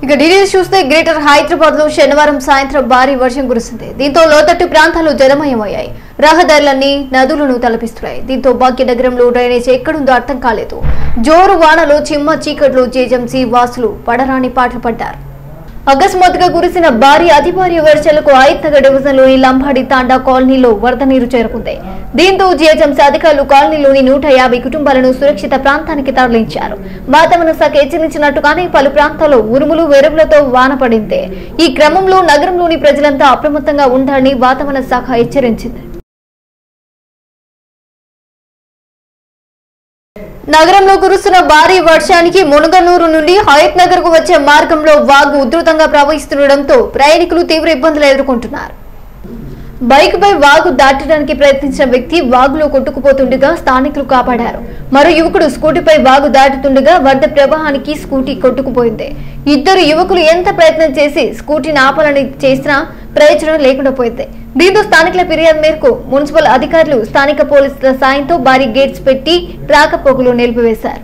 ఇక డీటెయిల్స్ చూస్తే గ్రేటర్ హైదరాబాద్ లో శనివారం సాయంత్రం భారీ వర్షం కురిసింది దీంతో లోతట్టు ప్రాంతాలు జలమయమయ్యాయి రహదారులన్నీ నదులను తలపిస్తున్నాయి దీంతో భాగ్యనగరంలో డ్రైనేజ్ ఎక్కడుందో అర్థం కాలేదు జోరు వానలో చిమ్మ చీకట్లో జేజంసీ వాసులు పడరాని పాటలు పడ్డారు అకస్మాత్తుగా కురిసిన భారీ అతి భారీ వర్షాలకు ఆయత్తగ డివిజన్లోని లంబాడి తాండా కాలనీలో వరద నీరు చేరుకుంది దీంతో జీహెచ్ఎంసీ అధికారులు కాలనీలోని నూట యాభై కుటుంబాలను సురక్షిత ప్రాంతానికి తరలించారు వాతావరణ శాఖ హెచ్చరించినట్టుగానే పలు ప్రాంతాల్లో ఉరుములు వెరుగులతో వాన పడింది ఈ క్రమంలో నగరంలోని ప్రజలంతా అప్రమత్తంగా ఉండాలని వాతావరణ శాఖ హెచ్చరించింది నగరంలో కురుస్తున్న భారీ వర్షానికి మునగనూరు నుండి హయత్ నగర్ కు వచ్చే మార్గంలో వాగు ఉధృతంగా ప్రవహిస్తుండటంతో ప్రయాణికులు తీవ్ర ఇబ్బందులు ఎదుర్కొంటున్నారు బైక్ పై వాగు దాటడానికి ప్రయత్నించిన వ్యక్తి వాగులో కొట్టుకుపోతుండగా స్థానికులు కాపాడారు మరో యువకుడు స్కూటీపై వాగు దాటుతుండగా వరద ప్రవాహానికి స్కూటీ కొట్టుకుపోయింది ఇద్దరు యువకులు ఎంత ప్రయత్నం చేసి స్కూటీని ఆపాలని చేసినా ప్రయోజనం లేకుండా పోయింది దీంతో స్థానికుల ఫిర్యాదు మేరకు మున్సిపల్ అధికారులు స్థానిక పోలీసుల సాయంతో భారీ గేట్స్ పెట్టి రాకపోకలు నిలిపివేశారు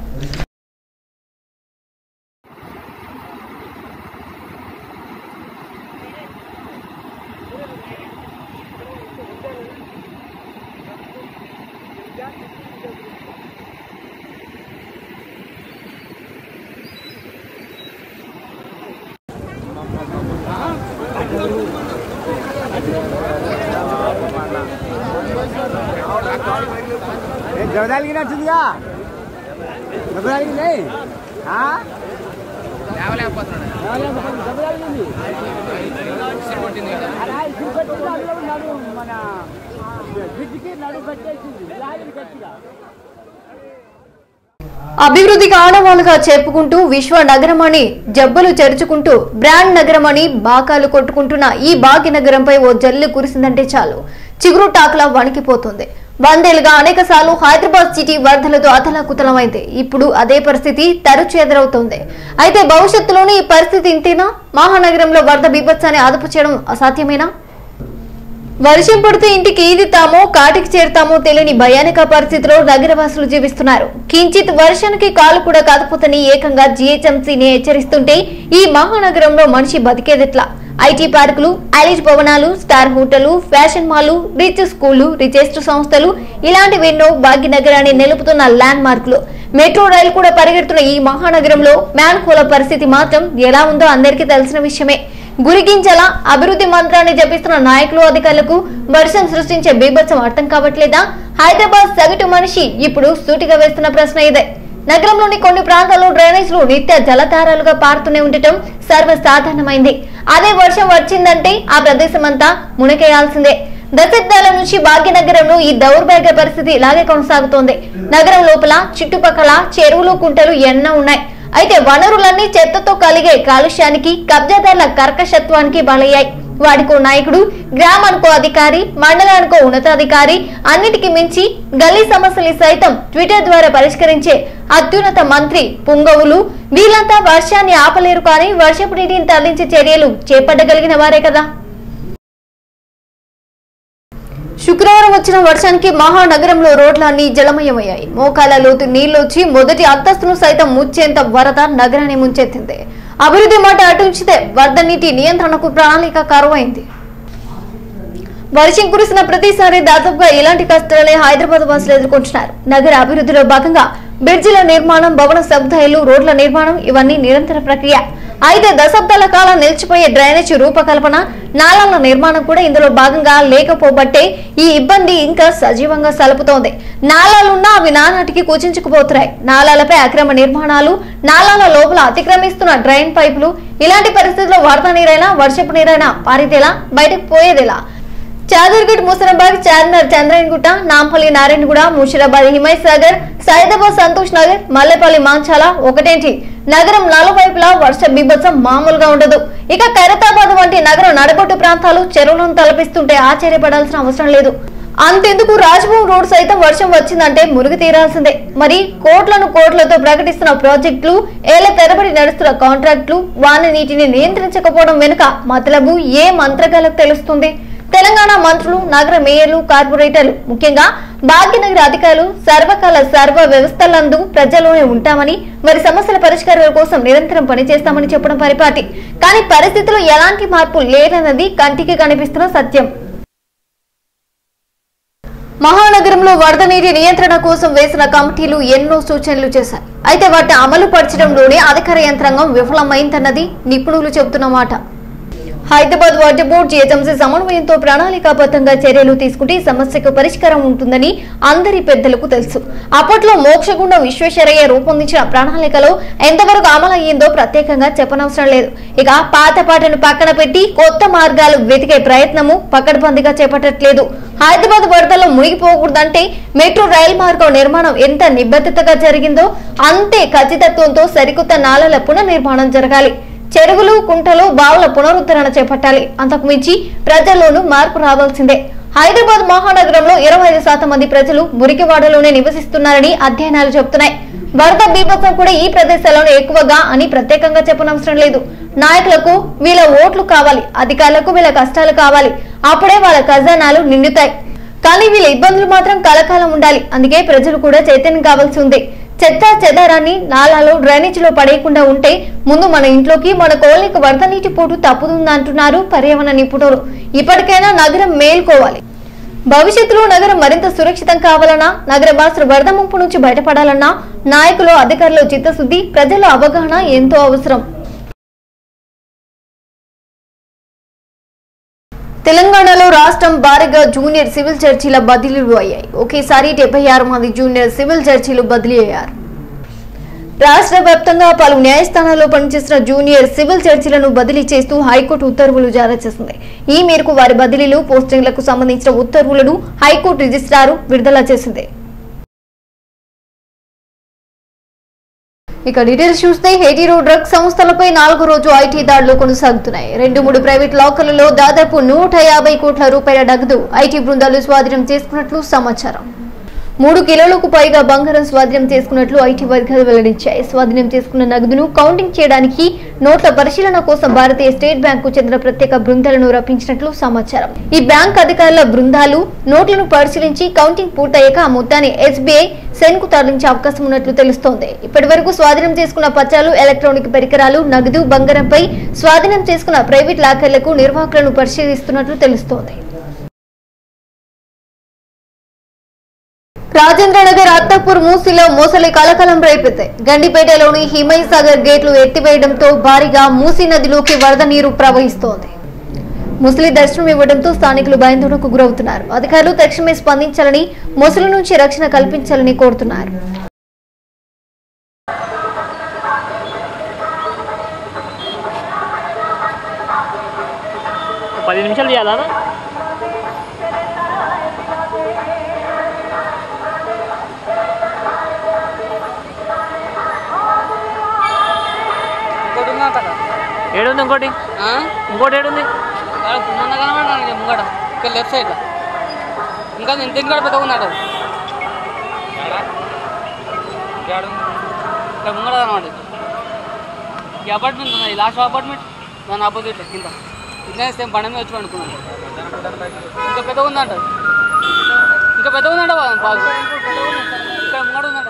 గబదాలికి నచ్చిందిగా గబదాలికి నెయ్ మన బ్రిడ్జికి నడువు పెట్టేసింది లాగిన గట్టిగా అభివృద్ధికి ఆడవాళ్ళుగా చెప్పుకుంటూ విశ్వ నగరమని జబ్బలు చెరుచుకుంటూ బ్రాండ్ నగరమని బాకాలు కొట్టుకుంటున్న ఈ భాగ్యనగరంపై ఓ జల్లు కురిసిందంటే చాలు చిగురు టాకులా వణికిపోతుంది వందేలుగా అనేక సార్లు హైదరాబాద్ సిటీ వరదలతో అతలాకుతలమైంది ఇప్పుడు అదే పరిస్థితి తరచు ఎదురవుతోంది అయితే భవిష్యత్తులోనే ఈ పరిస్థితి ఇంతేనా మహానగరంలో వరద బీభత్సాన్ని అదుపు చేయడం అసాధ్యమేనా వర్షం పడితే ఇంటికి ఈదుతామో కాటికి చేరుతామో తెలియని భయానక పరిస్థితిలో నగరవాసులు జీవిస్తున్నారు కించిత్ వర్షానికి కాలు కూడా కాకపోతని ఏకంగా జీహెచ్ఎంసీని హెచ్చరిస్తుంటే ఈ మహానగరంలో మనిషి బతికేదెట్లా ఐటీ పార్కులు ఐలేజ్ భవనాలు స్టార్ హోటళ్లు ఫ్యాషన్ మాల్లు రిచ్ స్కూళ్లు రిచెస్ట్ సంస్థలు ఇలాంటివెన్నో భాగ్యనగరాన్ని నిలుపుతున్న ల్యాండ్ మార్కులు మెట్రో రైలు కూడా పరిగెడుతున్న ఈ మహానగరంలో మ్యాన్ హోల పరిస్థితి మాత్రం ఎలా ఉందో అందరికీ తెలిసిన విషయమే గురిగించలా అభివృద్ధి మంత్రాన్ని జపిస్తున్న నాయకులు అధికారులకు వర్షం సృష్టించే బీభత్సం అర్థం కావట్లేదా హైదరాబాద్ సగటు మనిషి ఇప్పుడు సూటిగా వేస్తున్న ప్రశ్న ఇదే నగరంలోని కొన్ని ప్రాంతాల్లో డ్రైనేజ్లు నిత్య జలధారాలుగా పారుతూనే ఉండటం సర్వసాధారణమైంది అదే వర్షం వచ్చిందంటే ఆ ప్రదేశం అంతా మునికేయాల్సిందే దశాబ్దాల నుంచి భాగ్యనగరంలో ఈ దౌర్భాగ్య పరిస్థితి ఇలాగే కొనసాగుతోంది నగరం లోపల చుట్టుపక్కల చెరువులు కుంటలు ఎన్నో ఉన్నాయి అయితే వనరులన్నీ చెత్తతో కలిగే కాలుష్యానికి కబ్జాదారుల కర్కశత్వానికి బలయ్యాయి వాడికో నాయకుడు గ్రామానికో అధికారి మండలానికో ఉన్నతాధికారి అన్నిటికీ మించి గల్లీ సమస్యలు సైతం ట్విట్టర్ ద్వారా పరిష్కరించే అత్యున్నత మంత్రి పుంగవులు వీళ్ళంతా వర్షాన్ని ఆపలేరు కానీ వర్షపు నీటిని తరలించే చర్యలు చేపట్టగలిగిన వారే కదా శుక్రవారం వచ్చిన వర్షానికి మహానగరంలో రోడ్లన్నీ జలమయమయ్యాయి మోకాల లోతు నీళ్లొచ్చి మొదటి అంతస్తును సైతం ముచ్చేంత వరద నగరాన్ని ముంచెత్తింది అభివృద్ధి మాట అటుంచితే వరద నీటి నియంత్రణకు ప్రణాళిక కరువైంది వర్షం కురిసిన ప్రతిసారి దాదాపుగా ఇలాంటి కష్టాలే హైదరాబాద్ వాసులు ఎదుర్కొంటున్నారు నగర అభివృద్ధిలో భాగంగా బ్రిడ్జిల నిర్మాణం భవన సముదాయాలు రోడ్ల నిర్మాణం ఇవన్నీ నిరంతర ప్రక్రియ అయితే దశాబ్దాల కాలం నిలిచిపోయే డ్రైనేజీ రూపకల్పన నాలాల నిర్మాణం కూడా ఇందులో భాగంగా లేకపోబట్టే ఈ ఇబ్బంది ఇంకా సజీవంగా సలుపుతోంది నాలాలున్నా అవి నానాటికి కుచించుకుపోతున్నాయి నాలాలపై అక్రమ నిర్మాణాలు నాలాల లోపల అతిక్రమిస్తున్న డ్రైన్ పైపులు ఇలాంటి పరిస్థితుల్లో వరద నీరైనా వర్షపు నీరైనా పారితేలా బయటకు పోయేదేలా చాదర్గఢ్ ముసరాబాద్ చార్మినార్ చంద్రయన్గుట్ట నాంపల్లి నారాయణగూడ ముషిరాబాద్ హిమయ్ సాగర్ సైదాబాద్ సంతోష్ నగర్ మల్లెపల్లి మాంచాల ఒకటేంటి నగరం నలువైపులా వర్ష బీభత్సం మామూలుగా ఉండదు ఇక ఖైరతాబాద్ వంటి నగరం నడగొట్టు ప్రాంతాలు చెరువులను తలపిస్తుంటే ఆశ్చర్యపడాల్సిన అవసరం లేదు అంతెందుకు రాజ్భవన్ రోడ్ సైతం వర్షం వచ్చిందంటే మురుగు తీరాల్సిందే మరి కోట్లను కోట్లతో ప్రకటిస్తున్న ప్రాజెక్టులు ఏళ్ల తరబడి నడుస్తున్న కాంట్రాక్టులు వాన నీటిని నియంత్రించకపోవడం వెనుక మతలబు ఏ మంత్రగాలకు తెలుస్తుంది తెలంగాణ మంత్రులు నగర మేయర్లు కార్పొరేటర్లు ముఖ్యంగా భాగ్యనగర అధికారులు సర్వకాల సర్వ వ్యవస్థలందు ప్రజల్లోనే ఉంటామని మరి సమస్యల పరిష్కారాల కోసం నిరంతరం పనిచేస్తామని చెప్పడం పరిపాటి కానీ పరిస్థితుల్లో ఎలాంటి మార్పు లేదన్నది కంటికి కనిపిస్తున్న సత్యం మహానగరంలో వరద నీటి నియంత్రణ కోసం వేసిన కమిటీలు ఎన్నో సూచనలు చేశాయి అయితే వాటిని అమలు పరచడంలోనే అధికార యంత్రాంగం విఫలమైందన్నది నిపుణులు చెబుతున్న మాట హైదరాబాద్ వాటర్ బోర్డు జీహెచ్ఎంసీ సమన్వయంతో ప్రణాళికాబద్ధంగా చర్యలు తీసుకుంటే ఈ సమస్యకు పరిష్కారం ఉంటుందని అందరి పెద్దలకు తెలుసు అప్పట్లో మోక్షగుండ విశ్వేశ్వరయ్య రూపొందించిన ప్రణాళికలో ఎంతవరకు అమలయ్యిందో ప్రత్యేకంగా చెప్పనవసరం లేదు ఇక పాత పాటను పక్కన పెట్టి కొత్త మార్గాలు వెతికే ప్రయత్నము పకడ్బందీగా చేపట్టట్లేదు హైదరాబాద్ వరదల్లో మునిగిపోకూడదంటే మెట్రో రైలు మార్గం నిర్మాణం ఎంత నిబద్ధతగా జరిగిందో అంతే ఖచ్చితత్వంతో సరికొత్త నాలల పునర్నిర్మాణం జరగాలి చెరువులు కుంటలు బావుల పునరుద్ధరణ చేపట్టాలి అంతకు మించి ప్రజల్లోనూ మార్పు రావాల్సిందే హైదరాబాద్ మహానగరంలో ఇరవై ఐదు శాతం మంది ప్రజలు మురికివాడలోనే నివసిస్తున్నారని అధ్యయనాలు చెబుతున్నాయి వరద బీభత్సం కూడా ఈ ప్రదేశాల్లోనే ఎక్కువగా అని ప్రత్యేకంగా చెప్పనవసరం లేదు నాయకులకు వీళ్ళ ఓట్లు కావాలి అధికారులకు వీళ్ళ కష్టాలు కావాలి అప్పుడే వాళ్ళ ఖజానాలు నిండుతాయి కానీ వీళ్ళ ఇబ్బందులు మాత్రం కలకాలం ఉండాలి అందుకే ప్రజలు కూడా చైతన్యం కావాల్సి ఉంది చెత్త చెదారాన్ని నాలాలో డ్రైనేజీలో పడేయకుండా ఉంటే ముందు మన ఇంట్లోకి మన కోళ్ళకి వరద నీటి పోటు తప్పుతుందంటున్నారు పర్యావరణ నిపుణులు ఇప్పటికైనా నగరం మేల్కోవాలి భవిష్యత్తులో నగరం మరింత సురక్షితం కావాలన్నా నగర బాసులు వరద ముంపు నుంచి బయటపడాలన్నా నాయకులు అధికారులు చిత్తశుద్ధి ప్రజల అవగాహన ఎంతో అవసరం తెలంగాణలో రాష్ట్రం భారీగా జూనియర్ సివిల్ చర్చిల బదిలీలు అయ్యాయి ఒకేసారి డెబ్బై ఆరు మంది జూనియర్ సివిల్ చర్చిలు బదిలీ అయ్యారు రాష్ట్ర వ్యాప్తంగా పలు న్యాయస్థానాల్లో పనిచేసిన జూనియర్ సివిల్ చర్చిలను బదిలీ చేస్తూ హైకోర్టు ఉత్తర్వులు జారీ చేసింది ఈ మేరకు వారి బదిలీలు పోస్టింగ్లకు సంబంధించిన ఉత్తర్వులను హైకోర్టు రిజిస్ట్రారు విడుదల చేసింది ఇక డీటెయిల్స్ చూస్తే హెటీరో డ్రగ్ సంస్థలపై నాలుగో రోజు ఐటీ దాడులు కొనసాగుతున్నాయి రెండు మూడు ప్రైవేట్ లాకర్లలో దాదాపు నూట యాభై కోట్ల రూపాయల నగదు ఐటీ బృందాలు స్వాధీనం చేసుకున్నట్లు సమాచారం మూడు కిలోలకు పైగా బంగారం స్వాధీనం చేసుకున్నట్లు ఐటీ వర్గాలు వెల్లడించాయి స్వాధీనం చేసుకున్న నగదును కౌంటింగ్ చేయడానికి నోట్ల పరిశీలన కోసం భారతీయ స్టేట్ బ్యాంకు చెందిన ప్రత్యేక బృందాలను రప్పించినట్లు సమాచారం ఈ బ్యాంక్ అధికారుల బృందాలు నోట్లను పరిశీలించి కౌంటింగ్ పూర్తయ్యాక ఆ మొత్తాన్ని ఎస్బీఐ సెన్ కు తరలించే అవకాశం ఉన్నట్లు తెలుస్తోంది ఇప్పటి వరకు స్వాధీనం చేసుకున్న పత్రాలు ఎలక్ట్రానిక్ పరికరాలు నగదు బంగారంపై స్వాధీనం చేసుకున్న ప్రైవేట్ లాకర్లకు నిర్వాహకులను పరిశీలిస్తున్నట్లు తెలుస్తోంది రాజేంద్రనగర్ అత్తపూర్ మూసిలో మోసలి కలకలం రేపింది గండిపేటలోని హిమయ్ సాగర్ గేట్లు ఎత్తివేయడంతో భారీగా మూసీ నదిలోకి వరద నీరు ప్రవహిస్తోంది ముసలి దర్శనం ఇవ్వడంతో స్థానికులు భయాందోళనకు గురవుతున్నారు అధికారులు తక్షణమే స్పందించాలని ముసలి నుంచి రక్షణ కల్పించాలని కోరుతున్నారు పది నిమిషాలు చేయాలా ఇంకోటి ఉందంట ఏడుంది ఇంకోటి ఇంకోటి ఏడుంది మొన్న కనబడాలి ముంగట ఇక్కడ లెఫ్ట్ సైడ్ ఇంకా నేను దీని కూడా పెద్దగా ఉన్నాడు ఇక్కడ ముంగట కనబడి ఈ అపార్ట్మెంట్ ఉన్నది లాస్ట్ అపార్ట్మెంట్ దాని ఆపోజిట్లో కింద ఇట్లా సేమ్ బండ మీద వచ్చి అనుకున్నాను ఇంకా పెద్దగా ఉందంట ఇంకా పెద్దగా ఉందంట బాగు ఇక్కడ ముంగట ఉందంట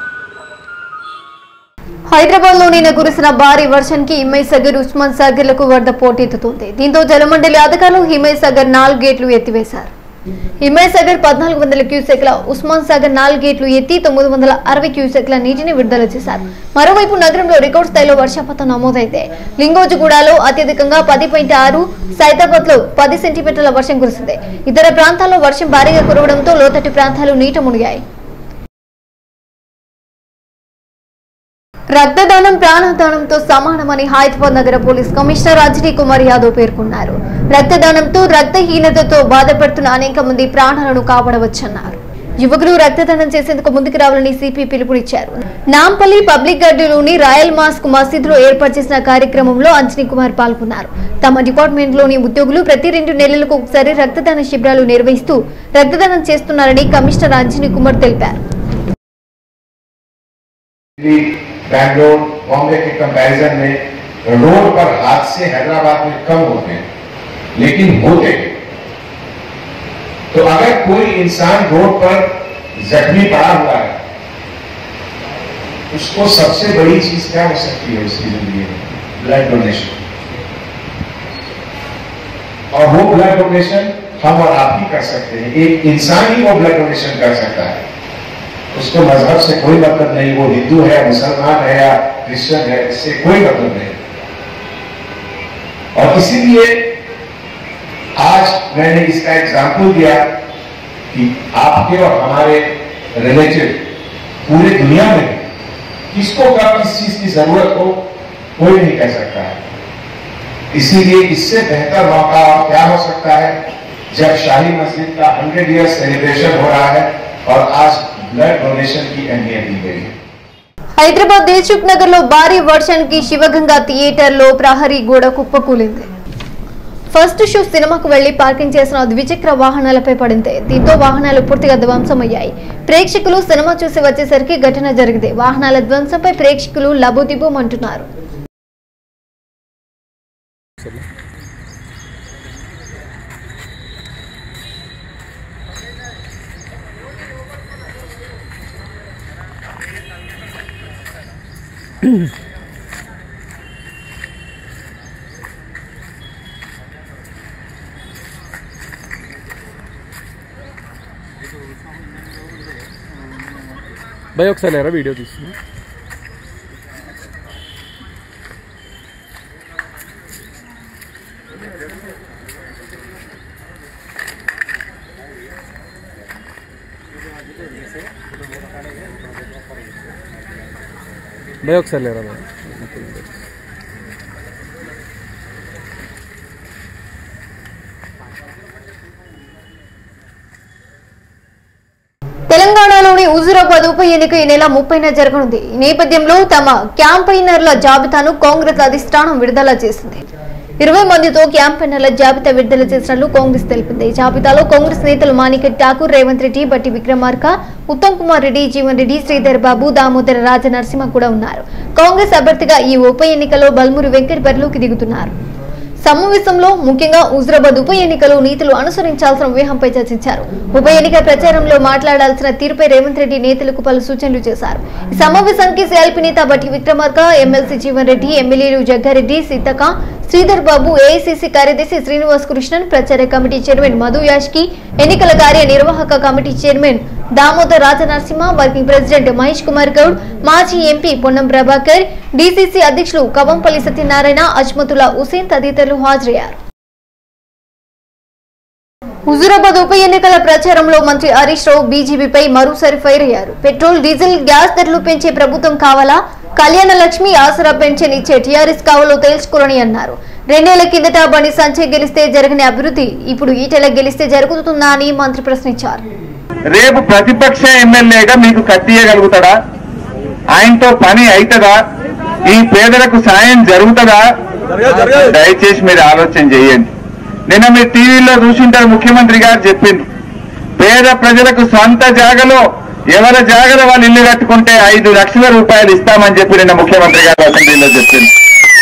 హైదరాబాద్ లో నిన్న కురిసిన భారీ వర్షానికి హిమయ్ సాగర్ ఉస్మాన్ సాగర్ లకు వరద పోటెత్తుతుంది దీంతో జలమండలి అధికారులు హిమయ్ సాగర్ నాలుగు గేట్లు ఎత్తివేశారు హిమయ్ సాగర్ పద్నాలుగు వందల క్యూసెక్ల ఉస్మాన్ సాగర్ నాలుగు గేట్లు ఎత్తి తొమ్మిది వందల అరవై క్యూసెక్ల నీటిని విడుదల చేశారు మరోవైపు నగరంలో రికార్డ్ స్థాయిలో వర్షపాతం నమోదైంది లింగోజుగూడలో అత్యధికంగా పది పాయింట్ ఆరు సైదాబాద్ లో పది సెంటీమీటర్ల వర్షం కురిసింది ఇతర ప్రాంతాల్లో వర్షం భారీగా కురవడంతో లోతట్టు ప్రాంతాలు నీట మునిగాయి రక్తదానం ప్రాణదానంతో సమానమని హైదరాబాద్ నగర పోలీస్ కమిషనర్ రజనీ కుమార్ యాదవ్ పేర్కొన్నారు రక్తదానంతో రక్తహీనతతో బాధపడుతున్న అనేక మంది ప్రాణాలను కాపాడవచ్చన్నారు యువకులు రక్తదానం చేసేందుకు ముందుకు రావాలని సిపి పిలుపునిచ్చారు నాంపల్లి పబ్లిక్ గార్డులోని రాయల్ మాస్క్ మసీదులో ఏర్పాటు చేసిన కార్యక్రమంలో అంజనీ కుమార్ పాల్గొన్నారు తమ డిపార్ట్మెంట్ లోని ఉద్యోగులు ప్రతి రెండు నెలలకు ఒకసారి రక్తదాన శిబిరాలు నిర్వహిస్తూ రక్తదానం చేస్తున్నారని కమిషనర్ అంజనీ కుమార్ తెలిపారు दिल्ली बैंगलोर बॉम्बे के कंपैरिजन में रोड पर हादसे हैदराबाद में कम होते हैं लेकिन होते हैं तो अगर कोई इंसान रोड पर जख्मी पड़ा हुआ है उसको सबसे बड़ी चीज क्या हो सकती है उसकी जिंदगी में ब्लड डोनेशन और वो ब्लड डोनेशन हम और आप ही कर सकते हैं एक इंसान ही वो ब्लड डोनेशन कर सकता है उसको मजहब से कोई मतलब नहीं वो हिंदू है मुसलमान है या क्रिश्चियन है इससे कोई मतलब नहीं और इसीलिए आज मैंने इसका एग्जाम्पल दिया कि आपके और हमारे रिलेटिव पूरे दुनिया में किसको कब किस चीज की जरूरत हो कोई नहीं कह सकता है इसीलिए इससे बेहतर मौका और क्या हो सकता है जब शाही मस्जिद का हंड्रेड ईयर सेलिब्रेशन हो रहा है और आज ब्लड डोनेशन की अहमियत दी गई है హైదరాబాద్ దిల్సుఖ్ నగర్ లో భారీ వర్షానికి శివగంగా థియేటర్ లో ప్రహరీ గోడ కుప్పకూలింది ఫస్ట్ షో సినిమాకు వెళ్లి పార్కింగ్ చేసిన ద్విచక్ర వాహనాలపై పడింది దీంతో వాహనాలు పూర్తిగా ధ్వంసమయ్యాయి ప్రేక్షకులు సినిమా చూసి వచ్చేసరికి ఘటన జరిగింది వాహనాల ధ్వంసంపై ప్రేక్షకులు లబోదిబోమంటున్నారు భయ ఒకసారి లేరా వీడియో తీస్తున్నా భయ ఒకసారి లేరా భయ తెలంగాణలోని హుజూరాబాద్ ఉప ఎన్నిక ఈ నెల ముప్పైన జరగనుంది ఈ నేపథ్యంలో తమ క్యాంపైనర్ల జాబితాను కాంగ్రెస్ అధిష్టానం విడుదల చేసింది ఇరవై మందితో క్యాంపైనర్ల జాబితా విడుదల చేసినట్లు కాంగ్రెస్ తెలిపింది ఈ జాబితాలో కాంగ్రెస్ నేతలు మాణిక ఠాకూర్ రేవంత్ రెడ్డి బట్టి విక్రమార్క ఉత్తమ్ కుమార్ రెడ్డి జీవన్ రెడ్డి శ్రీధర్ బాబు దామోదర రాజ నరసింహ కూడా ఉన్నారు కాంగ్రెస్ అభ్యర్థిగా ఈ ఉప ఎన్నికలో బల్మూరి వెంకట్ బరిలోకి దిగుతున్నారు సమావేశంలో ముఖ్యంగా హుజరాబాద్ ఉప ఎన్నికలు నీతులు అనుసరించాల్సిన వ్యూహంపై చర్చించారు ఉప ఎన్నిక ప్రచారంలో మాట్లాడాల్సిన తీరుపై రేవంత్ రెడ్డి నేతలకు పలు సూచనలు చేశారు ఈ సమావేశానికి సిఎల్పి నేత బట్టి విక్రమార్క ఎమ్మెల్సీ జీవన్ రెడ్డి ఎమ్మెల్యేలు జగ్గారెడ్డి సీతక శ్రీధర్ బాబు ఏఐసిసి కార్యదర్శి శ్రీనివాస్ కృష్ణన్ ప్రచార కమిటీ చైర్మన్ మధు యాష్కి ఎన్నికల కార్యనిర్వాహక committee chairman Damodar Rajanarasimha working president Mahesh Kumar Goud మాజీ ఎంపీ పొన్నం ప్రభాకర్ డీసీసీ అధ్యక్షులు కవంపల్లి సత్యనారాయణ అజ్మతుల్లా హుసేన్ తదితరులు హాజరయ్యారు హుజూరాబాద్ ఉప ఎన్నికల ప్రచారంలో మంత్రి హరీష్ రావు బీజేపీపై మరోసారి ఫైర్ అయ్యారు పెట్రోల్ డీజిల్ గ్యాస్ ధరలు పెంచే ప్రభుత్వం కావాలా కళ్యాణ లక్ష్మి ఆసరా పెన్షన్ ఇచ్చే టీఆర్ఎస్ కావాలో తెలుసుకోరని అన్నారు రెండేళ్ల కిందట బండి సంజయ్ గెలిస్తే జరగని అభివృద్ధి ఇప్పుడు ఈటెల గెలిస్తే జరుగుతుందా అని మంత్రి ప్రశ్నించారు రేపు ప్రతిపక్ష ఎమ్మెల్యేగా మీకు కట్టియగలుగుతాడా ఆయనతో పని అవుతుందా ఈ పేదలకు సాయం జరుగుతుందా దయచేసి మీరు ఆలోచన చేయండి నిన్న మీరు టీవీలో చూసింటారు ముఖ్యమంత్రి గారు చెప్పింది పేద ప్రజలకు సొంత జాగలో ఎవరి జాగలో వాళ్ళు ఇల్లు కట్టుకుంటే ఐదు లక్షల రూపాయలు ఇస్తామని చెప్పి నిన్న ముఖ్యమంత్రి గారు అసెంబ్లీలో చెప్పింది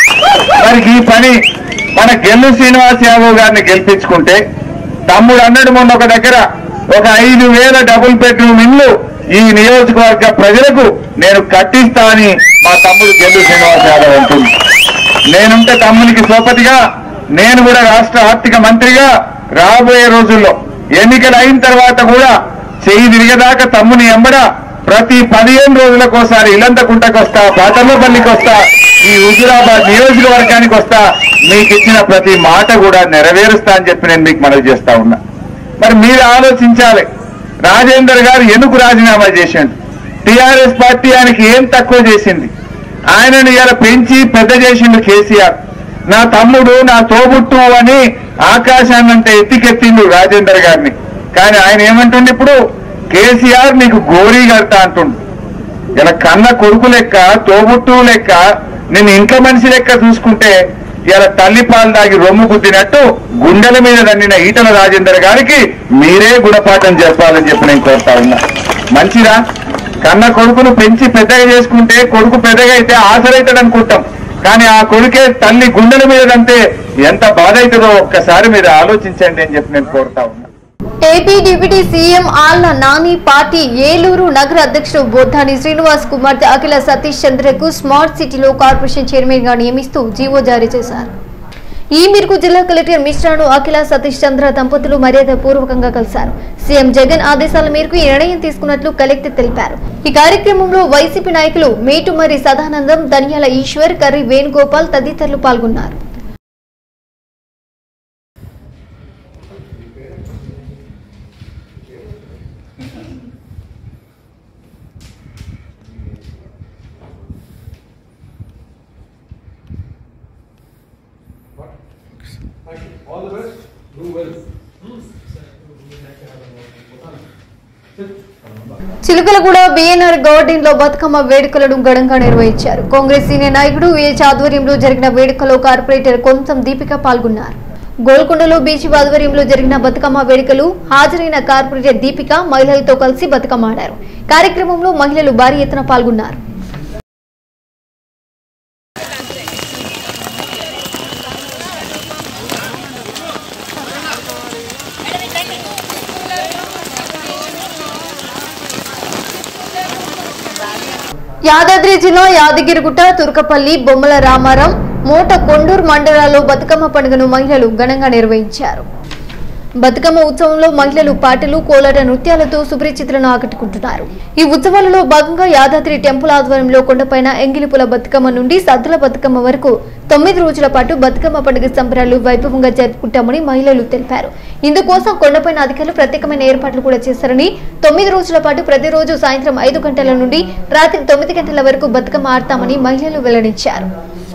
మరి ఈ పని మన గెల్లు శ్రీనివాస్ యాదవ్ గారిని గెలిపించుకుంటే తమ్ముడు అన్నాడు మొన్న ఒక దగ్గర ఒక ఐదు వేల డబుల్ బెడ్రూమ్ ఇల్లు ఈ నియోజకవర్గ ప్రజలకు నేను కట్టిస్తా అని మా తమ్ముడు గెల్లు శ్రీనివాస్ యాదవ్ అంటుంది నేనుంటే తమ్మునికి సోపతిగా నేను కూడా రాష్ట్ర ఆర్థిక మంత్రిగా రాబోయే రోజుల్లో ఎన్నికలు అయిన తర్వాత కూడా చెయ్యి తిరిగేదాకా తమ్ముని ఎంబడ ప్రతి పదిహేను రోజులకోసారి ఇలంతకుంటకు వస్తా పాతర్లపల్లికి వస్తా ఈ హుజురాబాద్ నియోజకవర్గానికి వస్తా మీకు ఇచ్చిన ప్రతి మాట కూడా నెరవేరుస్తా అని చెప్పి నేను మీకు మనవి చేస్తా ఉన్నా మరి మీరు ఆలోచించాలి రాజేందర్ గారు ఎందుకు రాజీనామా చేసిండు టిఆర్ఎస్ పార్టీ ఆయనకి ఏం తక్కువ చేసింది ఆయనను ఇలా పెంచి పెద్ద చేసిండు కేసీఆర్ నా తమ్ముడు నా తోబుట్టు అని ఆకాశాన్నంటే ఎత్తికెత్తిండు రాజేందర్ గారిని కానీ ఆయన ఏమంటుండు ఇప్పుడు కేసీఆర్ నీకు గోరీ కడతా అంటుండు ఇలా కన్న కొడుకు లెక్క తోబుట్టు లెక్క నేను ఇంట్లో మనిషి లెక్క చూసుకుంటే ఇలా తల్లి పాలు దాగి రొమ్ము గుద్దినట్టు గుండెల మీద దండిన ఈటల రాజేందర్ గారికి మీరే గుణపాఠం చెప్పాలని చెప్పి నేను కోరుతా ఉన్నా మంచిదా కన్న కొడుకును పెంచి పెద్దగా చేసుకుంటే కొడుకు పెద్దగా అయితే ఆసరైతాడు అనుకుంటాం కానీ ఆ కొడుకే తల్లి గుండెల మీద దంతే ఎంత బాధ అవుతుందో ఒక్కసారి మీరు ఆలోచించండి అని చెప్పి నేను కోరుతా ఉన్నా AP deputy CM Alla Nani party Eluru నగర అధ్యక్షుడు బొద్దాని శ్రీనివాస్ కుమార్తె అఖిల సతీష్ చంద్రకు స్మార్ట్ సిటీలో కార్పొరేషన్ చైర్మన్ గా నియమిస్తూ జీవో జారీ చేశారు ఈ మేరకు జిల్లా కలెక్టర్ మిశ్రాను అఖిల సతీష్ చంద్ర దంపతులు మర్యాద పూర్వకంగా కలిశారు సీఎం జగన్ ఆదేశాల మేరకు ఈ నిర్ణయం తీసుకున్నట్లు కలెక్టర్ తెలిపారు ఈ కార్యక్రమంలో వైసీపీ నాయకులు మేటుమరి సదానందం ధనియాల ఈశ్వర్ కర్రి వేణుగోపాల్ తదితరులు పాల్గొన్నారు చిలుకలగూడ బిఎన్ఆర్ గార్డెన్ లో బతుకమ్మ వేడుకలను ఘనంగా నిర్వహించారు కాంగ్రెస్ సీనియర్ నాయకుడు విహెచ్ ఆధ్వర్యంలో జరిగిన వేడుకలో కార్పొరేటర్ కొంతం దీపిక పాల్గొన్నారు గోల్కొండలో బీచ్ ఆధ్వర్యంలో జరిగిన బతుకమ్మ వేడుకలు హాజరైన కార్పొరేటర్ దీపిక మహిళలతో కలిసి బతుకమ్మ ఆడారు కార్యక్రమంలో మహిళలు భారీ ఎత్తున పాల్గొన్నారు యాదాద్రి జిల్లా యాదగిరిగుట్ట తుర్కపల్లి బొమ్మల రామారం మోట కొండూరు మండలాల్లో బతుకమ్మ పండుగను మహిళలు ఘనంగా నిర్వహించారు బతుకమ్మ ఉత్సవంలో మహిళలు పాటలు కోలాట నృత్యాలతో సుపరిచితులను ఆకట్టుకుంటున్నారు ఈ ఉత్సవాలలో భాగంగా యాదాద్రి టెంపుల్ ఆధ్వర్యంలో కొండపైన ఎంగిలిపుల బతుకమ్మ నుండి సద్దుల బతుకమ్మ వరకు తొమ్మిది రోజుల పాటు బతుకమ్మ పండుగ సంబరాలు వైభవంగా జరుపుకుంటామని మహిళలు తెలిపారు ఇందుకోసం కొండపైన అధికారులు ప్రత్యేకమైన ఏర్పాట్లు కూడా చేశారని తొమ్మిది రోజుల పాటు ప్రతిరోజు సాయంత్రం ఐదు గంటల నుండి రాత్రి తొమ్మిది గంటల వరకు బతుకమ్మ ఆడతామని మహిళలు వెల్లడించారు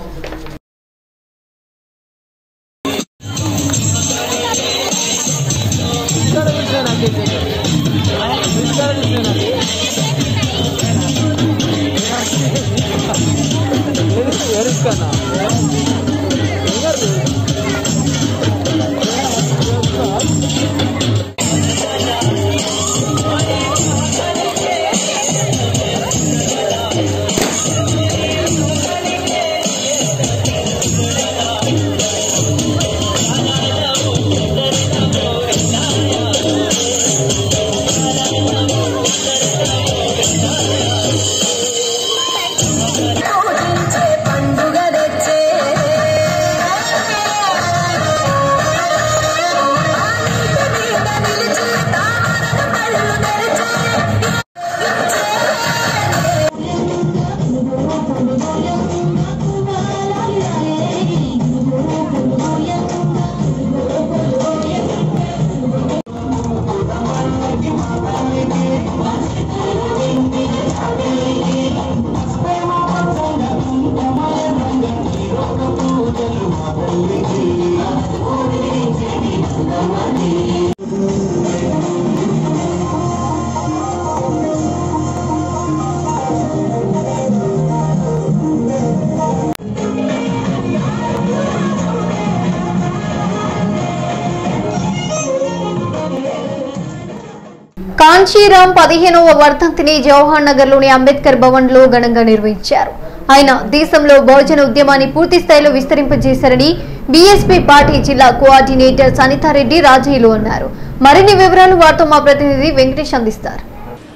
కాంచీరాం పదిహేనవ వర్ధంతిని జవహర్ నగర్ లోని అంబేద్కర్ భవన్ లో ఘనంగా నిర్వహించారు ఆయన దేశంలో బహుజన ఉద్యమాన్ని పూర్తి స్థాయిలో విస్తరింపజేశారని బీఎస్పీ పార్టీ జిల్లా కోఆర్డినేటర్ సనితారెడ్డి రాజయ్యలు అన్నారు మరిన్ని వివరాలు వారితో మా ప్రతినిధి వెంకటేష్ అందిస్తారు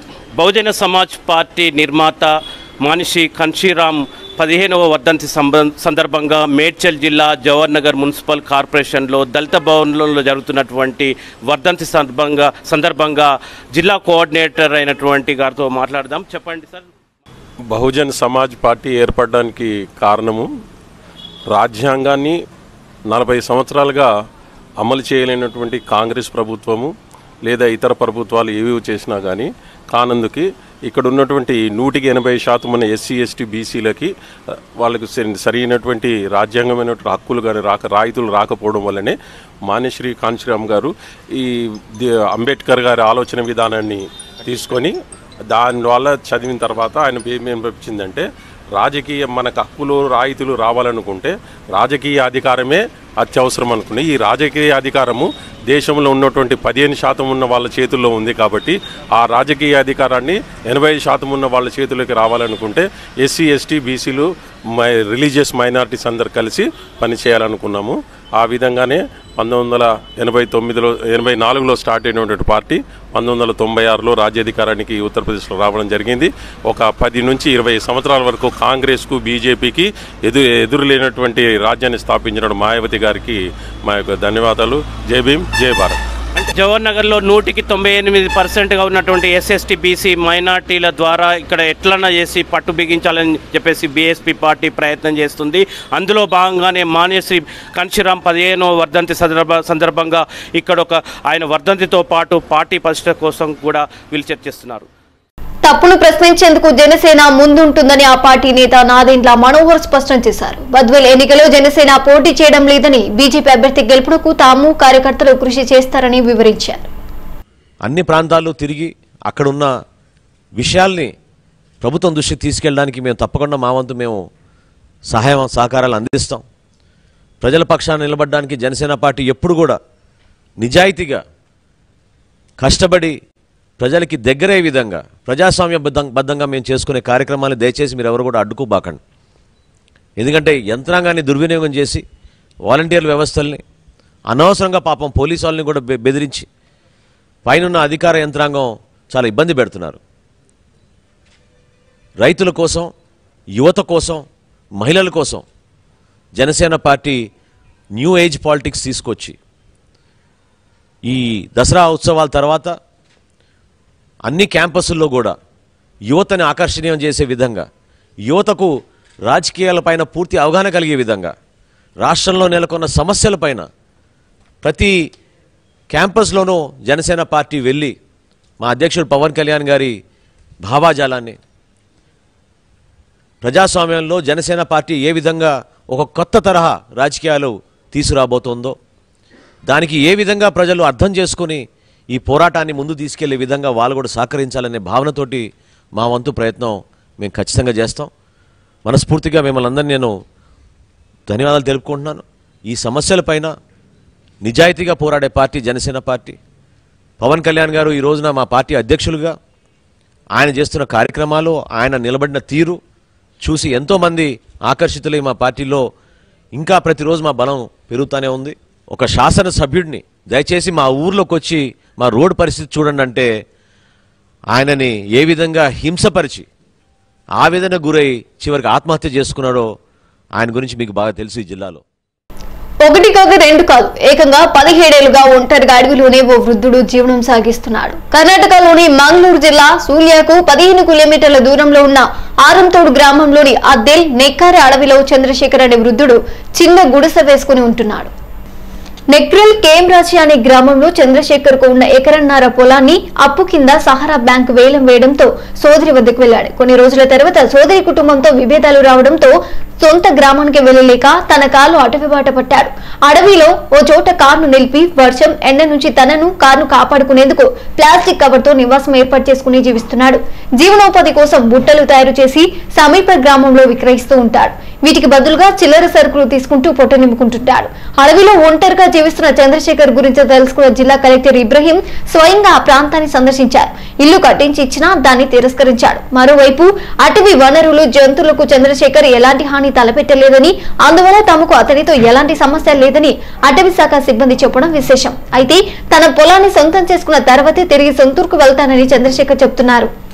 బహుజన సమాజ్ పార్టీ నిర్మాత మనిషి కన్షీరామ్ పదిహేనవ వర్ధంతి సంబ- సందర్భంగా మేడ్చల్ జిల్లా జవహర్ నగర్ మున్సిపల్ కార్పొరేషన్లో దళిత భవన్లో జరుగుతున్నటువంటి వర్ధంతి సందర్భంగా సందర్భంగా జిల్లా కోఆర్డినేటర్ అయినటువంటి గారితో మాట్లాడదాం చెప్పండి సార్ బహుజన్ సమాజ్ పార్టీ ఏర్పడడానికి కారణము రాజ్యాంగాన్ని నలభై సంవత్సరాలుగా అమలు చేయలేనటువంటి కాంగ్రెస్ ప్రభుత్వము లేదా ఇతర ప్రభుత్వాలు ఏవి చేసినా కానీ కానందుకి ఇక్కడ ఉన్నటువంటి నూటికి ఎనభై శాతం ఉన్న ఎస్సీ ఎస్టీ బీసీలకి ఆ, వాళ్ళకు సరి- సరైనటువంటి రాజ్యాంగమైనటువంటి హక్కులు కానీ రాక రాయితీలు రాకపోవడం వల్లనే మాన్యశ్రీ కాంచీరామ్ గారు ఈ ది- అంబేద్కర్ గారి ఆలోచన విధానాన్ని తీసుకొని దానివల్ల చదివిన తర్వాత ఆయన ఏం వచ్చిందంటే రాజకీయ మనకు హక్కులు రాయితీలు రావాలనుకుంటే రాజకీయ అధికారమే అత్యవసరం అనుకునే ఈ రాజకీయ అధికారము దేశంలో ఉన్నటువంటి పదిహేను శాతం ఉన్న వాళ్ళ చేతుల్లో ఉంది కాబట్టి ఆ రాజకీయ అధికారాన్ని ఎనభై శాతం ఉన్న వాళ్ళ చేతుల్లోకి రావాలనుకుంటే ఎస్సీ ఎస్టీ బీసీలు మై రిలీజియస్ మైనారిటీస్ అందరు కలిసి పనిచేయాలనుకున్నాము ఆ విధంగానే పంతొమ్మిది వందల ఎనభై తొమ్మిదిలో ఎనభై నాలుగులో స్టార్ట్ అయినటువంటి పార్టీ పంతొమ్మిది వందల తొంభై ఆరులో రాజ్యాధికారానికి ఉత్తరప్రదేశ్లో రావడం జరిగింది ఒక పది నుంచి ఇరవై సంవత్సరాల వరకు కాంగ్రెస్కు బీజేపీకి ఎదు ఎదురు లేనటువంటి రాజ్యాన్ని స్థాపించిన మాయావతి గారికి మా యొక్క ధన్యవాదాలు జై భీమ్ జై భారత్ అంటే జవహర్ నగర్లో నూటికి తొంభై ఎనిమిది పర్సెంట్గా ఉన్నటువంటి ఎస్ఎస్టీ బీసీ మైనార్టీల ద్వారా ఇక్కడ ఎట్లన్నా చేసి పట్టు బిగించాలని చెప్పేసి బీఎస్పీ పార్టీ ప్రయత్నం చేస్తుంది అందులో భాగంగానే మాన్యశ్రీ కన్షిరామ్ పదిహేనో వర్ధంతి సందర్భ సందర్భంగా ఇక్కడ ఒక ఆయన వర్ధంతితో పాటు పార్టీ పరిష్ట కోసం కూడా వీళ్ళు చర్చిస్తున్నారు తప్పును ప్రశ్నించేందుకు జనసేన ముందుంటుందని ఆ పార్టీ నేత నాదెండ్ల మనోహర్ స్పష్టం చేశారు బద్వేల్ ఎన్నికలో జనసేన పోటీ చేయడం లేదని బీజేపీ అభ్యర్థి గెలుపునకు తాము కార్యకర్తలు కృషి చేస్తారని వివరించారు అన్ని ప్రాంతాలు తిరిగి అక్కడున్న విషయాల్ని ప్రభుత్వం దృష్టికి తీసుకెళ్ళడానికి మేము తప్పకుండా మా వంతు మేము సహాయం సహకారాలు అందిస్తాం ప్రజల పక్షాన నిలబడడానికి జనసేన పార్టీ ఎప్పుడు కూడా నిజాయితీగా కష్టపడి ప్రజలకి దగ్గరే విధంగా ప్రజాస్వామ్య బద్ధం- బద్ధంగా మేము చేసుకునే కార్యక్రమాలు దయచేసి మీరు ఎవరు కూడా అడ్డుకోబాకండి ఎందుకంటే యంత్రాంగాన్ని దుర్వినియోగం చేసి వాలంటీర్ల వ్యవస్థల్ని అనవసరంగా పాపం పోలీసు వాళ్ళని కూడా బె- బెదిరించి పైనున్న అధికార యంత్రాంగం చాలా ఇబ్బంది పెడుతున్నారు రైతుల కోసం యువత కోసం మహిళల కోసం Janasena party new age politics తీసుకొచ్చి ఈ దసరా ఉత్సవాల తర్వాత అన్ని క్యాంపస్ల్లో కూడా యువతని ఆకర్షణీయం చేసే విధంగా యువతకు రాజకీయాలపైన పూర్తి అవగాహన కలిగే విధంగా రాష్ట్రంలో నెలకొన్న సమస్యలపైన ప్రతి క్యాంపస్లోనూ జనసేన పార్టీ వెళ్ళి మా అధ్యక్షుడు పవన్ కళ్యాణ్ గారి భావాజాలాన్ని ప్రజాస్వామ్యంలో జనసేన పార్టీ ఏ విధంగా ఒక కొత్త తరహా రాజకీయాలు తీసుకురాబోతోందో దానికి ఏ విధంగా ప్రజలు అర్థం చేసుకుని ఈ పోరాటాన్ని ముందు తీసుకెళ్లే విధంగా వాళ్ళు కూడా సహకరించాలనే భావనతోటి మా వంతు ప్రయత్నం మేము ఖచ్చితంగా చేస్తాం మనస్ఫూర్తిగా మిమ్మల్ని అందరినీ నేను ధన్యవాదాలు తెలుపుకుంటున్నాను ఈ సమస్యలపైన నిజాయితీగా పోరాడే పార్టీ జనసేన పార్టీ పవన్ కళ్యాణ్ గారు ఈ రోజున మా పార్టీ అధ్యక్షులుగా ఆయన చేస్తున్న కార్యక్రమాలు ఆయన నిలబడిన తీరు చూసి ఎంతోమంది ఆకర్షితులై మా పార్టీలో ఇంకా ప్రతిరోజు మా బలం పెరుగుతూనే ఉంది ఒక శాసనసభ్యుడిని దయచేసి మా ఊర్లోకి వచ్చి మా రోడ్డు పరిస్థితి చూడండి అంటే ఆయనని ఏ విధంగా హింసపరిచి ఆవేదన గురై చివరికి ఆత్మహత్య చేసుకున్నాడో ఆయన గురించి మీకు బాగా తెలుసు ఈ జిల్లాలో ఒకటి కాక రెండు కాదు ఏకంగా పదిహేడేళ్లుగా ఒంటరిగా అడవిలోనే ఓ వృద్ధుడు జీవనం సాగిస్తున్నాడు కర్ణాటకలోని మంగళూరు జిల్లా సూల్యాకు పదిహేను కిలోమీటర్ల దూరంలో ఉన్న ఆరంతోడు గ్రామంలోని అద్దెల్ నెక్కారె అడవిలో చంద్రశేఖర్ అనే వృద్ధుడు చిన్న గుడిసె వేసుకుని ఉంటున్నాడు నెక్రల్ కేమ్రాచి అనే గ్రామంలో చంద్రశేఖర్ కు ఉన్న ఎకరన్నర పొలాన్ని అప్పు కింద సహారా బ్యాంక్ వేలం వేయడంతో సోదరి వద్దకు వెళ్లాడు కొన్ని రోజుల తర్వాత సోదరి కుటుంబంతో విభేదాలు రావడంతో సొంత గ్రామానికి వెళ్లలేక తన కాలు అటవీ బాట పట్టాడు అడవిలో ఓ చోట కారును నిలిపి వర్షం ఎండ నుంచి తనను కారును కాపాడుకునేందుకు ప్లాస్టిక్ కవర్ తో నివాసం ఏర్పాటు చేసుకుని జీవిస్తున్నాడు జీవనోపాధి కోసం బుట్టలు తయారు చేసి సమీప గ్రామంలో విక్రయిస్తూ ఉంటాడు వీటికి బదులుగా చిల్లర సరుకులు తీసుకుంటూ పొట్ట నింపుకుంటుంటాడు అడవిలో ఒంటరిగా జీవిస్తున్న చంద్రశేఖర్ గురించి తెలుసుకున్న జిల్లా కలెక్టర్ ఇబ్రహీం స్వయంగా ఆ ప్రాంతాన్ని సందర్శించారు ఇల్లు కట్టించి ఇచ్చినా దాన్ని తిరస్కరించాడు మరోవైపు అటవీ వనరులు జంతువులకు చంద్రశేఖర్ ఎలాంటి హాని తలపెట్టలేదని అందువల్ల తమకు అతనితో ఎలాంటి సమస్య లేదని అటవీ శాఖ సిబ్బంది చెప్పడం విశేషం అయితే తన పొలాన్ని సొంతం చేసుకున్న తర్వాతే తిరిగి సొంతూరుకు వెళ్తానని చంద్రశేఖర్ చెబుతున్నారు